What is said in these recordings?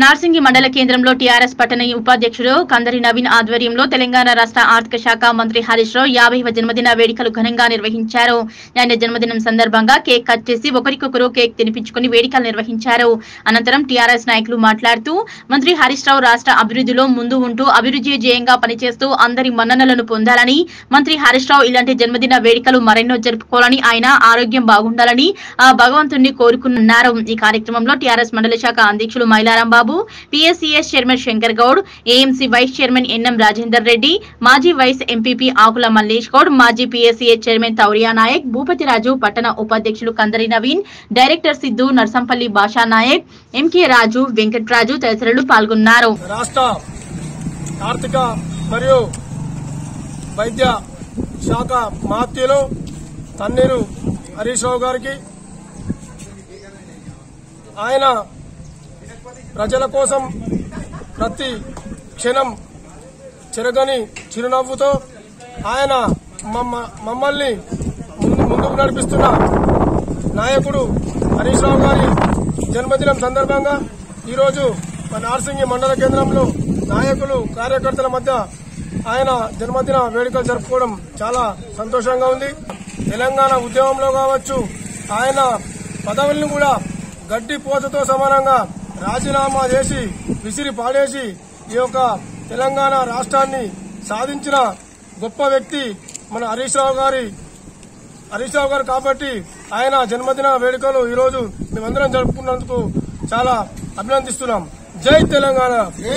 నార్సింగి మండల కేంద్రంలో టీఆర్ఎస్ పట్టణ ఉపాధ్యక్షుడు కందరి నవీన్ ఆధ్వర్యంలో తెలంగాణ రాష్ట్ర ఆర్థిక శాఖ మంత్రి హరీష్ రావు యాభైవ జన్మదిన వేడుకలు ఘనంగా నిర్వహించారు ఆయన జన్మదినం సందర్భంగా కేక్ కట్ చేసి ఒకరికొకరు కేక్ తినిపించుకుని వేడుకలు నిర్వహించారు అనంతరం టీఆర్ఎస్ నాయకులు మాట్లాడుతూ మంత్రి హరీష్ రావు రాష్ట్ర అభివృద్ధిలో ముందు ఉంటూ అభివృద్ధి ధ్యేయంగా పనిచేస్తూ అందరి మన్ననలను పొందాలని మంత్రి హరీష్ రావు ఇలాంటి జన్మదిన వేడుకలు మరెన్నో జరుపుకోవాలని ఆయన ఆరోగ్యం బాగుండాలని ఆ భగవంతుణ్ణి కోరుకున్నారు ఈ కార్యక్రమంలో టీఆర్ఎస్ మండల శాఖ అధ్యక్షులు Mylaram Babu PSCS chairman Shankar Goud AMC vice chairman NM Rajender Reddy మాజీ వైస్ ఎంపీపీ ఆకుల మల్లేష్ గౌడ్ మాజీ పిఎస్సిఎస్ చైర్మన్ తౌరియా నాయక్ భూపతిరాజు పట్టణ ఉపాధ్యక్షులు కందరి నవీన్ డైరెక్టర్ సిద్ధు నర్సంపల్లి భాషా నాయక్ ఎంకే రాజు వెంకట్రాజు తదితరులు పాల్గొన్నారు రాష్ట్ర ఆర్థిక మరియు వైద్య శాఖ మాత్యులు తన్నీరు హరీష్ రావు గారికి ఆయన ప్రజల కోసం ప్రతి క్షణం చెరగని చిరునవ్వుతో ఆయన మమ్మ- మమ్మల్ని ముందు ముందుకు నడిపిస్తున్న నాయకుడు హరీష్ రావు గారి జన్మదినం సందర్భంగా ఈరోజు మన నార్సింగి మండల కేంద్రంలో నాయకులు కార్యకర్తల మధ్య ఆయన జన్మదిన వేడుకలు జరుపుకోవడం చాలా సంతోషంగా ఉంది తెలంగాణ ఉద్యమంలో కావచ్చు ఆయన పదవులను కూడా గడ్డి పోతతో సమానంగా రాజీనామా చేసి విసిరి పాడేసి ఈ యొక్క తెలంగాణ రాష్ట్రాన్ని సాధించిన గొప్ప వ్యక్తి మన హరీష్ రావు గారి హరీష్ రావు గారు కాబట్టి ఆయన జన్మదిన వేడుకలు ఈ రోజు మేమందరం జరుపుకున్నందుకు చాలా అభినందిస్తున్నాం జై తెలంగాణ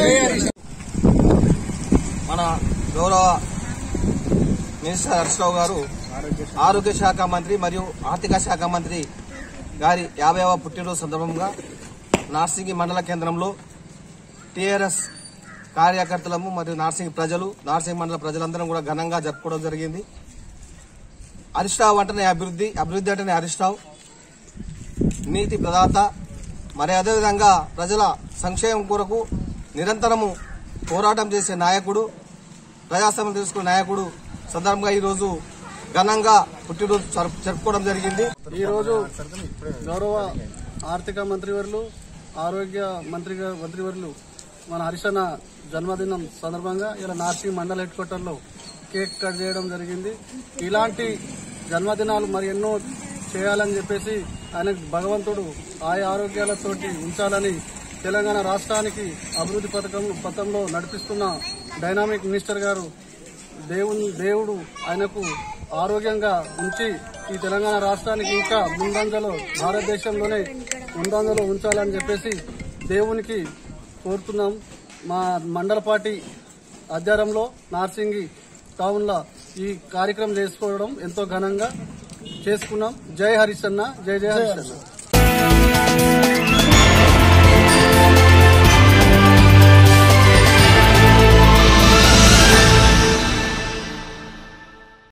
మన గౌరవ మినిస్టర్ హరీష్ రావు గారు ఆరోగ్య శాఖ మంత్రి మరియు ఆర్థిక శాఖ మంత్రి గారి యాభైవ పుట్టినరోజు సందర్భంగా నార్సింగి మండల కేంద్రంలో టీఆర్ఎస్ కార్యకర్తలము మరియు నార్సింగి ప్రజలు నార్సింగి మండల ప్రజలందరం కూడా ఘనంగా జరుపుకోవడం జరిగింది హరీష్ రావు అంటేనే అభివృద్ధి అభివృద్ధి అంటేనే హరీష్ రావు నీతి ప్రదాత మరి అదేవిధంగా ప్రజల సంక్షేమం కొరకు నిరంతరము పోరాటం చేసే నాయకుడు ప్రజాస్వామ్యం తీసుకునే నాయకుడు సందర్భంగా ఈరోజు ఘనంగా పుట్టినరోజు జరుపు- జరుపుకోవడం జరిగింది ఈరోజు గౌరవ ఆర్థిక మంత్రివర్యులు ఆరోగ్య మంత్రి మంత్రివర్యులు మన హరిశన జన్మదినం సందర్భంగా ఇలా నార్సింగ్ మండల హెడ్ క్వార్టర్లో కేక్ కట్ చేయడం జరిగింది ఇలాంటి జన్మదినాలు మరి ఎన్నో చేయాలని చెప్పేసి ఆయన భగవంతుడు ఆయా ఆరోగ్యాలతోటి ఉంచాలని తెలంగాణ రాష్ట్రానికి అభివృద్ధి పథకం పథంలో నడిపిస్తున్న డైనామిక్ మినిస్టర్ గారు దేవుని దేవుడు ఆయనకు ఆరోగ్యంగా ఉంచి ఈ తెలంగాణ రాష్ట్రానికి ఇంకా ముందంజలో భారతదేశంలోనే ముందంజలో ఉంచాలని చెప్పేసి దేవునికి కోరుతున్నాం మా మండల పార్టీ ఆధ్వర్యంలో నార్సింగి టౌన్లో ఈ కార్యక్రమం చేసుకోవడం ఎంతో ఘనంగా చేసుకున్నాం జై హరిశన్న జై జై హరిశన్న